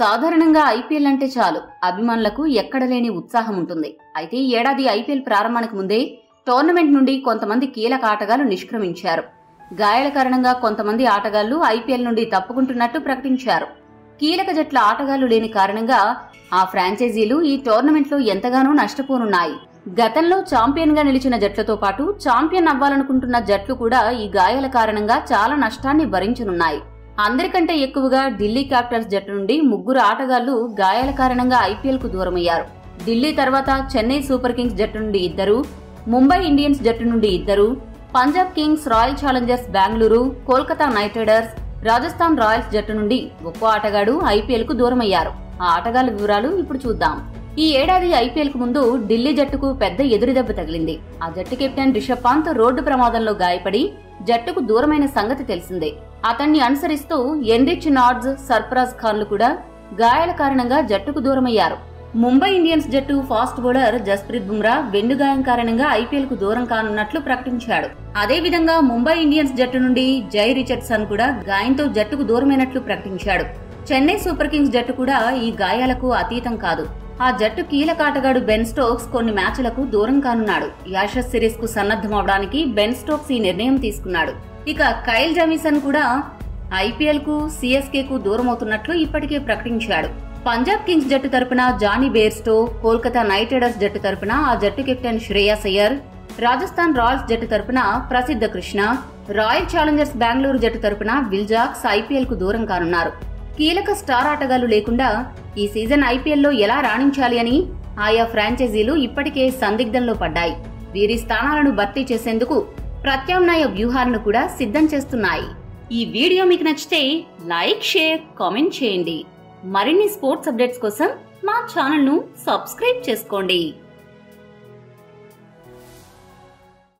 సాధారణంగా ఐపీఎల్ అంటే చాలు అభిమానులకు ఎక్కడలేని ఉత్సాహం ఉంటుంది అయితే ఈ ఏడాది ఐపీఎల్ ప్రారంభానికి ముందే టోర్నమెంట్ నుండి కొంతమంది కీలక ఆటగాళ్లు నిష్క్రమించారు గాయాల కారణంగా కొంతమంది ఆటగాళ్లు ఐపీఎల్ నుండి తప్పుకుంటున్నట్టు ప్రకటించారు కీలక జట్ల ఆటగాళ్లు లేని కారణంగా ఆ ఫ్రాంచైజీలు ఈ టోర్నమెంట్లో ఎంతగానో నష్టపోనున్నాయి గతంలో ఛాంపియన్ గా నిలిచిన జట్లతో పాటు ఛాంపియన్ అవ్వాలనుకుంటున్న జట్లు కూడా ఈ గాయాల కారణంగా చాలా నష్టాన్ని భరించనున్నాయి అందరికంటే ఎక్కువగా ఢిల్లీ క్యాపిటల్స్ జట్టు నుండి ముగ్గురు ఆటగాళ్లు గాయాల కారణంగా ఐపీఎల్ కు దూరమయ్యారు ఢిల్లీ తర్వాత చెన్నై సూపర్ కింగ్స్ జట్టు నుండి ఇద్దరు ముంబై ఇండియన్స్ జట్టు నుండి ఇద్దరు Punjab Kings Royal Challengers Bengaluru Kolkata Knight Riders Rajasthan Royals జట్టు నుండి ఒక్కో ఆటగాడు ఐపీఎల్ కు దూరమయ్యారు ఆ ఆటగాళ్ల వివరాలు ఇప్పుడు చూద్దాం ఈ ఏడాది ఐపీఎల్ కు ముందు ఢిల్లీ జట్టుకు పెద్ద ఎదురుదెబ్బ తగిలింది ఆ జట్టు కెప్టెన్ రిషబ్ పంత్ రోడ్డు ప్రమాదంలో గాయపడి జట్టుకు దూరమైన సంగతి తెలిసిందే అతన్ని అనుసరిస్తూ ఎన్రిచ్ నాడ్స్ సర్ఫరాజ్ ఖాన్లు కూడా గాయాల కారణంగా జట్టుకు దూరమయ్యారు ముంబై ఇండియన్స్ జట్టు ఫాస్ట్ బౌలర్ జస్ప్రీత్ బుమ్రా వెన్ను గాయం కారణంగా ఐపీఎల్ కు దూరం కానున్నట్లు ప్రకటించాడు అదే విధంగా ముంబై ఇండియన్స్ జట్టు నుండి జై రిచర్డ్సన్ కూడా గాయంతో జట్టుకు దూరమైనట్లు ప్రకటించాడు చెన్నై సూపర్ కింగ్స్ జట్టు కూడా ఈ గాయాలకు అతీతం కాదు ఆ జట్టు కీలక ఆటగాడు బెన్ స్టోక్స్ కొన్ని మ్యాచ్లకు దూరం కానున్నాడు యాషస్ సిరీస్ కు సన్నద్ధమవడానికి బెన్ స్టోక్స్ ఈ నిర్ణయం తీసుకున్నాడు ఇక కైల్ జమీసన్ కూడా ఐపీఎల్ కు సిఎస్కే కు దూరం అవుతున్నట్లు ఇప్పటికే ప్రకటించాడు పంజాబ్ కింగ్స్ జట్టు తరపున Jonny Bairstow Kolkata Knight Riders జట్టు తరపున ఆ జట్టు కెప్టెన్ శ్రేయస్ అయ్యర్ రాజస్థాన్ రాయల్స్ జట్టు తరపున ప్రసిద్ధ కృష్ణ రాయల్ ఛాలెంజర్స్ బెంగళూరు జట్టు తరపున విల్జాక్స్ ఐపీఎల్ కు దూరం కానున్నారు కీలక స్టార్ ఆటగాళ్లు లేకుండా ఈ సీజన్ ఐపీఎల్లో ఎలా రాణించాలి అని ఆయా ఫ్రాంచైజీలు ఇప్పటికే సందిగ్ధంలో పడ్డాయి వీరి స్థానాలను భర్తీ చేసేందుకు ప్రత్యామ్నాయ వ్యూహాలను కూడా సిద్ధం చేస్తున్నాయి ఈ వీడియో మీకు నచ్చితే లైక్ షేర్ కామెంట్ చేయండి మరిన్ని స్పోర్ట్స్ అప్డేట్స్ కోసం మా ఛానల్ను సబ్స్క్రైబ్ చేసుకోండి